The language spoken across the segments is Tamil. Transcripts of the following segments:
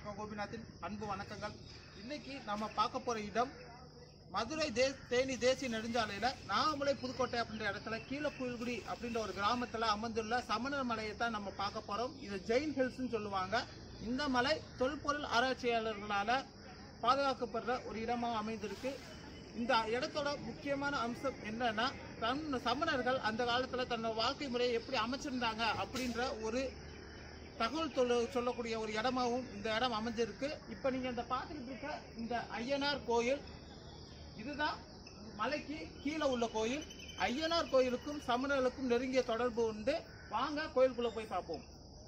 கோபிநாத்தின் அன்பு வணக்கங்கள் இன்னைக்கு நம்ம பார்க்க போற இடம் மதுரை தே தேனி தேசிய நெடுஞ்சாலையில நாகமலை புதுக்கோட்டை அப்படின்ற இடத்துல கீழப்புயல்குடி அப்படின்ற ஒரு கிராமத்துல அமர்ந்துள்ள சமணர் மலையை தான் நம்ம பார்க்க போறோம் இது ஜெயின் ஹில்ஸ்னு சொல்லுவாங்க இந்த மலை தொல்பொருள் ஆராய்ச்சியாளர்களால பாதுகாக்கப்படுற ஒரு இடமா அமைந்திருக்கு இந்த இடத்தோட முக்கியமான அம்சம் என்னன்னா தன் சமணர்கள் அந்த காலத்துல தன்னோட வாழ்க்கை முறையை எப்படி அமைச்சிருந்தாங்க அப்படின்ற ஒரு தகவல் சொல்ல சொல்லக்கூடிய ஒரு இடமாவும் இந்த இடம் அமைஞ்சிருக்கு இப்போ நீங்க இந்த பார்த்துக்கிட்டு இருக்க இந்த ஐயனார் கோயில் இதுதான் மலைக்கு கீழே உள்ள கோயில் ஐயனார் கோயிலுக்கும் சமணர்களுக்கும் நெருங்கிய தொடர்பு உண்டு வாங்க கோயிலுக்குள்ள போய் பார்ப்போம்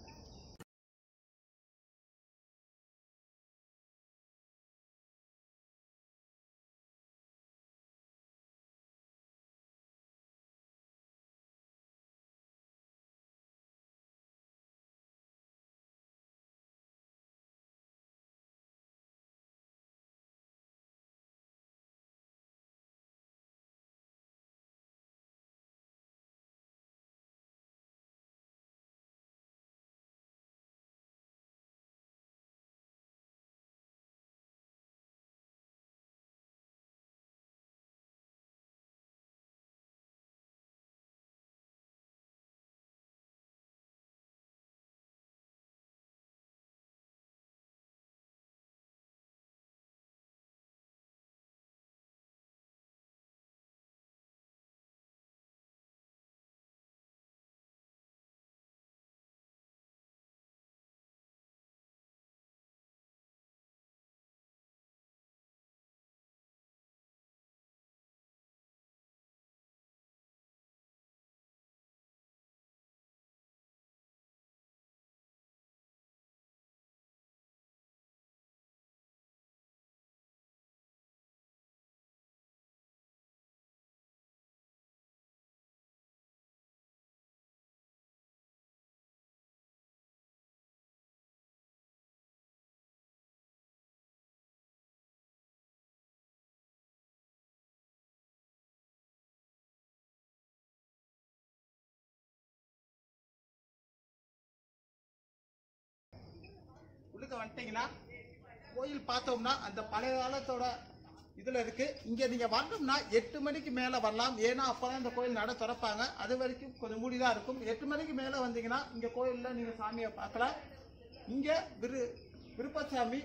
உள்ளுக்க வந்துட்டீங்கன்னா கோயில் பார்த்தோம்னா அந்த பழைய காலத்தோட இதுல இருக்கு இங்க நீங்க வரணும்னா எட்டு மணிக்கு மேல வரலாம் ஏன்னா அப்பதான் இந்த கோயில் நட திறப்பாங்க அது வரைக்கும் கொஞ்சம் மூடிதான் இருக்கும் எட்டு மணிக்கு மேல வந்தீங்கன்னா இங்க கோயில்ல நீங்க சாமியை பார்க்கலாம் இங்க விரு விருப்பசாமி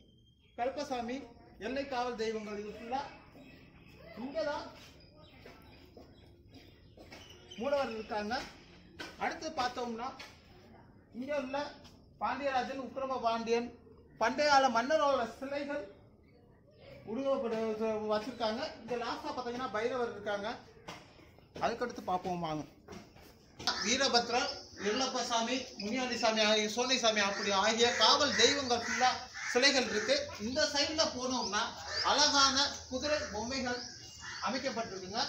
கருப்பசாமி எல்லை காவல் தெய்வங்கள் இது ஃபுல்லா இங்கதான் மூலவர் இருக்காங்க அடுத்து பார்த்தோம்னா இங்க உள்ள பாண்டியராஜன் உக்கிரம பாண்டியன் பண்டைய கால மன்னரோட சிலைகள் உருவப்பட வச்சிருக்காங்க இங்க லாஸ்டா பாத்தீங்கன்னா பைரவர் இருக்காங்க அதுக்கடுத்து பார்ப்போம் வாங்க வீரபத்ரர் இருளப்பசாமி முனியாண்டி சாமி ஆகிய சோனை சாமி அப்படி ஆகிய காவல் தெய்வங்கள் ஃபுல்லா சிலைகள் இருக்கு இந்த சைடுல போனோம்னா அழகான குதிரை பொம்மைகள் அமைக்கப்பட்டிருக்குங்க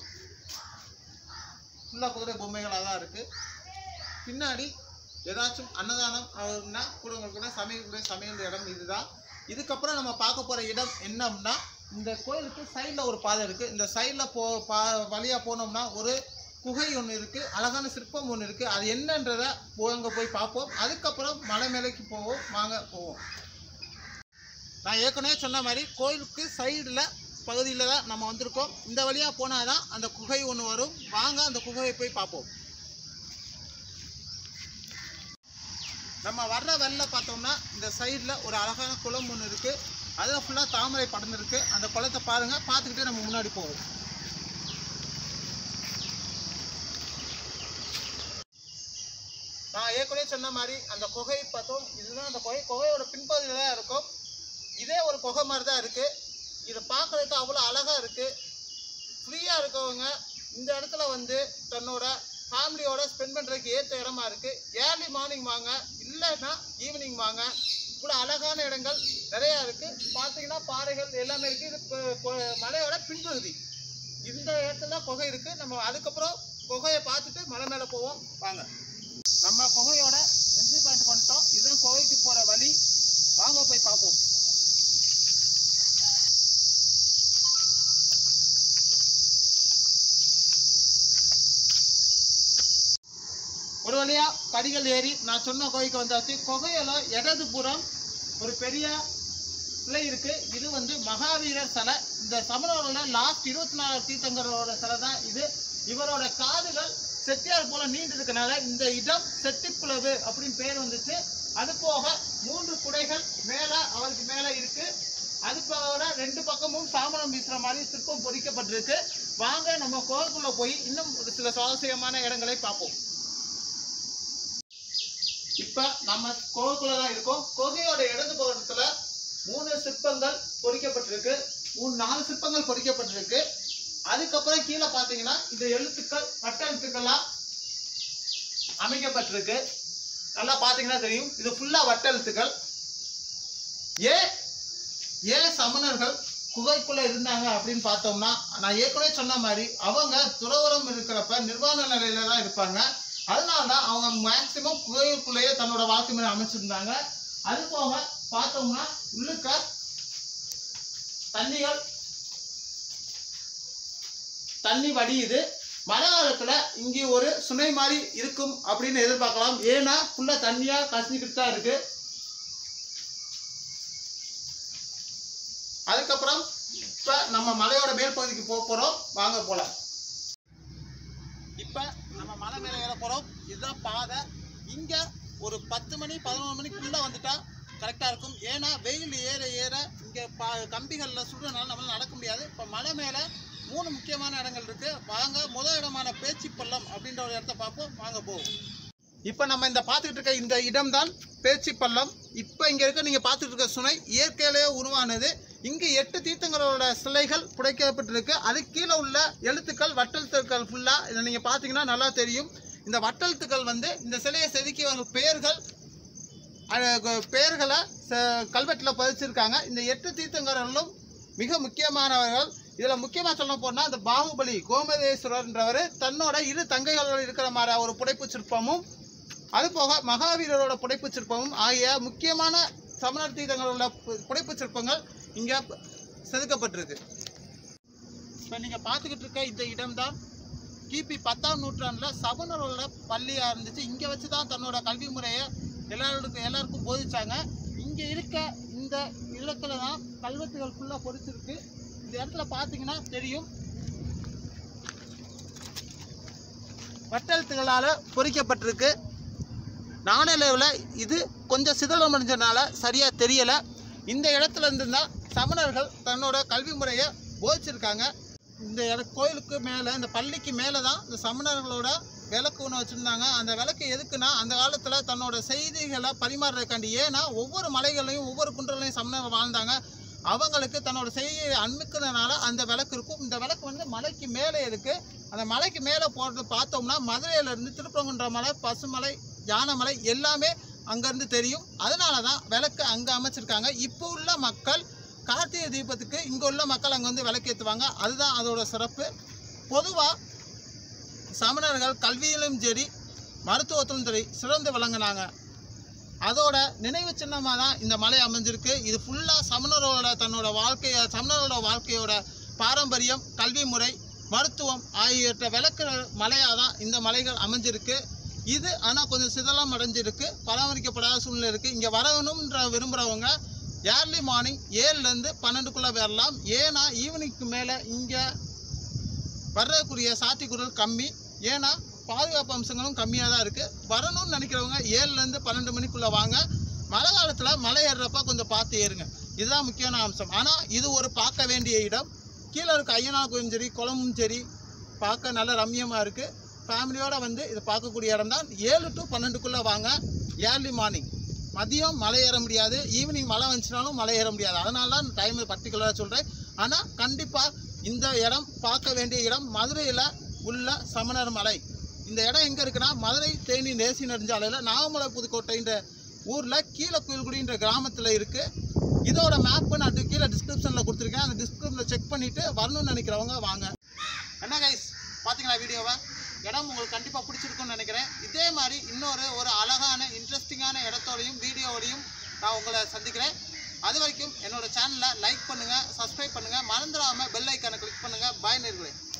ஃபுல்லா குதிரை பொம்மைகளாக தான் இருக்கு பின்னாடி ஏதாச்சும் அன்னதானம் ஆகுதுன்னா கூட சமையல் சமையல் இடம் இதுதான் இதுக்கப்புறம் நம்ம பார்க்க போகிற இடம் என்னம்னா இந்த கோயிலுக்கு சைடில் ஒரு பாதை இருக்குது இந்த சைடில் போ பா வழியாக போனோம்னா ஒரு குகை ஒன்று இருக்குது அழகான சிற்பம் ஒன்று இருக்குது அது என்னன்றதை அங்கே போய் பார்ப்போம் அதுக்கப்புறம் மலை மேலைக்கு போவோம் வாங்க போவோம் நான் ஏற்கனவே சொன்ன மாதிரி கோயிலுக்கு சைடில் பகுதியில் தான் நம்ம வந்திருக்கோம் இந்த வழியாக போனால் தான் அந்த குகை ஒன்று வரும் வாங்க அந்த குகையை போய் பார்ப்போம் நம்ம வர்ற வெளில பார்த்தோம்னா இந்த சைடில் ஒரு அழகான குளம் ஒன்று இருக்குது அதில் ஃபுல்லாக தாமரை படர்ந்துருக்கு அந்த குளத்தை பாருங்கள் பார்த்துக்கிட்டே நம்ம முன்னாடி போவோம் நான் ஏற்கனவே சொன்ன மாதிரி அந்த குகை பார்த்தோம் இதுதான் அந்த குகை குகையோட பின்பகுதியில் தான் இருக்கும் இதே ஒரு குகை மாதிரி தான் இருக்குது இதை பார்க்குறதுக்கு அவ்வளோ அழகாக இருக்குது ஃப்ரீயாக இருக்கவங்க இந்த இடத்துல வந்து தன்னோட ஃபேமிலியோட ஸ்பெண்ட் பண்ணுறதுக்கு ஏற்ற இடமா இருக்குது ஏர்லி மார்னிங் வாங்க இல்லைன்னா ஈவினிங் வாங்க கூட அழகான இடங்கள் நிறையா இருக்குது பார்த்தீங்கன்னா பாறைகள் எல்லாமே இருக்குது இது கொ- கொ- மலையோட பின்பகுதி இந்த இடத்துல குகை இருக்குது நம்ம அதுக்கப்புறம் குகையை பார்த்துட்டு மலை மேலே போவோம் வாங்க நம்ம குகையோட என்ட்ரி பாயிண்ட் வந்துட்டோம் இதுதான் குகைக்கு போகிற வழி வாங்க போய் பார்ப்போம் ஒரு வழியா படிகள் ஏறி நான் சொன்ன குகைக்கு வந்தாச்சு குகையில இடது புறம் ஒரு பெரிய சிலை இருக்கு இது வந்து மகாவீரர் சிலை இந்த சமணரோட லாஸ்ட் இருபத்தி நாலு தீர்த்தங்கரோட சிலை தான் இது இவரோட காதுகள் செட்டியார் போல நீண்டு இருக்கனால இந்த இடம் செட்டிப்புலவு அப்படின்னு பேர் வந்துச்சு அது போக மூன்று குடைகள் மேல அவருக்கு மேல இருக்கு அது போக ரெண்டு பக்கமும் சாமரம் வீசுற மாதிரி சிற்பம் பொறிக்கப்பட்டிருக்கு வாங்க நம்ம கோவிலுக்குள்ள போய் இன்னும் ஒரு சில சுவாரஸ்யமான இடங்களை பார்ப்போம் இப்ப நம்ம கோவிலுக்குள்ள தான் இருக்கோம் குகையோட இடது பக்கத்துல மூணு சிற்பங்கள் பொறிக்கப்பட்டிருக்கு மூணு நாலு சிற்பங்கள் பொறிக்கப்பட்டிருக்கு அதுக்கப்புறம் கீழே பார்த்தீங்கன்னா இந்த எழுத்துக்கள் வட்ட எழுத்துக்கள்லாம் அமைக்கப்பட்டிருக்கு நல்லா பார்த்தீங்கன்னா தெரியும் இது ஃபுல்லா வட்ட எழுத்துக்கள் ஏன் ஏன் சமணர்கள் குகைக்குள்ள இருந்தாங்க அப்படின்னு பார்த்தோம்னா நான் ஏற்கனவே சொன்ன மாதிரி அவங்க துறவரம் இருக்கிறப்ப நிர்வாண நிலையில தான் இருப்பாங்க அதனால தான் அவங்க மேக்சிமம் குகைக்குள்ளேயே தன்னோட வாழ்க்கை முறை அமைச்சிருந்தாங்க அது போக பார்த்தோம்னா உள்ளுக்க தண்ணிகள் தண்ணி வடியுது மழை காலத்துல இங்கே ஒரு சுனை மாதிரி இருக்கும் அப்படின்னு எதிர்பார்க்கலாம் ஏன்னா ஃபுல்லா தண்ணியா கசிஞ்சுக்கிட்டு தான் இருக்கு அதுக்கப்புறம் இப்ப நம்ம மலையோட மேல் பகுதிக்கு போக போறோம் வாங்க போலாம் இப்ப நம்ம மலை மேல ஏற போறோம் இதுதான் பாதை இங்க ஒரு பத்து மணி பதினொன்று மணிக்குள்ள வந்துட்டா கரெக்டா இருக்கும் ஏன்னா வெயில் ஏற ஏற இங்க பா கம்பிகள்ல சுடுறதுனால நம்மளால நடக்க முடியாது இப்ப மலை மேல மூணு முக்கியமான இடங்கள் இருக்கு வாங்க முதல் இடமான பேச்சி பள்ளம் அப்படின்ற ஒரு இடத்த பார்ப்போம் வாங்க போவோம் இப்போ நம்ம இந்த பார்த்துக்கிட்டு இருக்க இந்த இடம் தான் பேச்சி பள்ளம் இப்போ இங்கே இருக்க நீங்கள் பார்த்துட்டு இருக்க சுனை இயற்கையிலேயே உருவானது இங்கு எட்டு தீர்த்தங்களோட சிலைகள் புடைக்கப்பட்டிருக்கு அதுக்கு கீழே உள்ள எழுத்துக்கள் வட்டெழுத்துக்கள் ஃபுல்லாக இதை நீங்கள் பார்த்தீங்கன்னா நல்லா தெரியும் இந்த வட்டெழுத்துக்கள் வந்து இந்த சிலையை செதுக்கியவங்க பெயர்கள் அஹ், பெயர்களை ச- கல்வெட்டில் பதிச்சிருக்காங்க இந்த எட்டு தீர்த்தங்கரர்களும் மிக முக்கியமானவர்கள் இதுல முக்கியமா சொல்ல போனா அந்த பாகுபலி கோமதேஸ்வரர்ன்றவர் தன்னோட இரு தங்கைகளோட இருக்கிற மாதிரி ஒரு புடைப்பு சிற்பமும் அது போக மகாவீரரோட புடைப்பு சிற்பமும் ஆகிய முக்கியமான சமணர் தீர்த்தங்களோட பு- புடைப்பு சிற்பங்கள் இங்க ப- செதுக்கப்பட்டிருக்கு இப்போ நீங்க பார்த்துக்கிட்டு இருக்க இந்த இடம்தான் கிபி பத்தாம் நூற்றாண்டுல சமணரோட பள்ளியா இருந்துச்சு இங்க வச்சு தான் தன்னோட கல்வி முறையை எல்லாருக்கும் எல்லாருக்கும் போதிச்சாங்க இங்க இருக்க இந்த இடத்துல தான் கல்வெட்டுகள் ஃபுல்லா பொறிச்சிருக்கு இந்த இடத்துல பார்த்தீங்கன்னா தெரியும் வட்டெழுத்துகளால பொறிக்கப்பட்டிருக்கு நாணயவில் இது கொஞ்சம் சிதலம் அடைஞ்சனால சரியா தெரியல இந்த இடத்துல இருந்து தான் சமணர்கள் தன்னோட கல்வி முறையை போதிச்சிருக்காங்க இந்த இட கோயிலுக்கு மேலே இந்த பள்ளிக்கு மேலே தான் இந்த சமணர்களோட விளக்கு ஒன்று வச்சுருந்தாங்க அந்த விளக்கு எதுக்குன்னா அந்த காலத்தில் தன்னோட செய்திகளை பரிமாறுறதுக்காண்டி ஏன்னா ஒவ்வொரு மலைகளையும் ஒவ்வொரு குன்றலையும் சமணர்கள் வாழ்ந்தாங்க அவங்களுக்கு தன்னோட செய்தியை அனுப்புக்கிறதுனால அந்த விளக்கு இருக்கும் இந்த விளக்கு வந்து மலைக்கு மேலே இருக்கு அந்த மலைக்கு மேலே போடுறது பார்த்தோம்னா மதுரையிலேருந்து திருப்பரங்குன்ற மலை பசுமலை யானைமலை எல்லாமே அங்கேருந்து தெரியும் அதனால தான் விளக்கு அங்கே அமைச்சிருக்காங்க இப்போ உள்ள மக்கள் கார்த்திகை தீபத்துக்கு இங்கே உள்ள மக்கள் அங்கே வந்து விளக்கேற்றுவாங்க அதுதான் அதோட சிறப்பு பொதுவாக சமணர்கள் கல்வியிலும் சரி மருத்துவத்திலும் சரி சிறந்து விளங்குனாங்க அதோட நினைவு சின்னமாக தான் இந்த மலை அமைஞ்சிருக்கு இது ஃபுல்லாக சமணரோட தன்னோட வாழ்க்கைய சமணரோட வாழ்க்கையோட பாரம்பரியம் கல்வி முறை மருத்துவம் ஆகியவற்றை விளக்குற மலையாக தான் இந்த மலைகள் அமைஞ்சிருக்கு இது ஆனால் கொஞ்சம் சிதலம் அடைஞ்சிருக்கு பராமரிக்கப்படாத சூழ்நிலை இருக்குது இங்கே வரணுன்ற விரும்புகிறவங்க ஏர்லி மார்னிங் ஏழுலேருந்து பன்னெண்டுக்குள்ளே வரலாம் ஏன்னா ஈவினிங்க்கு மேலே இங்கே வர்றதுக்குரிய சாத்தியக்கூறல் கம்மி ஏன்னா பாதுகாப்பு அம்சங்களும் கம்மியாக தான் இருக்குது வரணும்னு நினைக்கிறவங்க ஏழுலேருந்து பன்னெண்டு மணிக்குள்ளே வாங்க மழை காலத்தில் மலை ஏறுறப்ப கொஞ்சம் பார்த்து ஏறுங்க இதுதான் முக்கியமான அம்சம் ஆனால் இது ஒரு பார்க்க வேண்டிய இடம் கீழே இருக்க ஐயனார் கோயிலும் சரி குளமும் சரி பார்க்க நல்ல ரம்மியமாக இருக்குது ஃபேமிலியோட வந்து இதை பார்க்கக்கூடிய இடம் தான் ஏழு டு பன்னெண்டுக்குள்ளே வாங்க ஏர்லி மார்னிங் மதியம் மலை ஏற முடியாது ஈவினிங் மழை வந்துச்சுனாலும் மலை ஏற முடியாது அதனால தான் டைம் பர்டிகுலராக சொல்கிறேன் ஆனால் கண்டிப்பாக இந்த இடம் பார்க்க வேண்டிய இடம் மதுரையில் உள்ள சமணர் மலை இந்த இடம் எங்கே இருக்குன்னா மதுரை தேனி நேசி நெடுஞ்சாலையில் நாகமலை புதுக்கோட்டைன்ற ஊரில் கீழே குயில்குடின்ற கிராமத்தில் இருக்குது இதோட மேப்பு நான் டி- கீழே டிஸ்கிரிப்ஷனில் கொடுத்துருக்கேன் அந்த டிஸ்கிரிப்ஷனில் செக் பண்ணிவிட்டு வரணும்னு நினைக்கிறவங்க வாங்க என்ன கைஸ் பார்த்தீங்களா வீடியோவை இடம் உங்களுக்கு கண்டிப்பாக பிடிச்சிருக்கும்னு நினைக்கிறேன் இதே மாதிரி இன்னொரு ஒரு அழகான இன்ட்ரெஸ்டிங்கான இடத்தோடையும் வீடியோவோடையும் நான் உங்களை சந்திக்கிறேன் அது வரைக்கும் என்னோட சேனலை லைக் பண்ணுங்கள் சப்ஸ்கிரைப் பண்ணுங்கள் மறந்துடாமல் பெல் ஐக்கானை கிளிக் பண்ணுங்கள் பாய் நேர்களே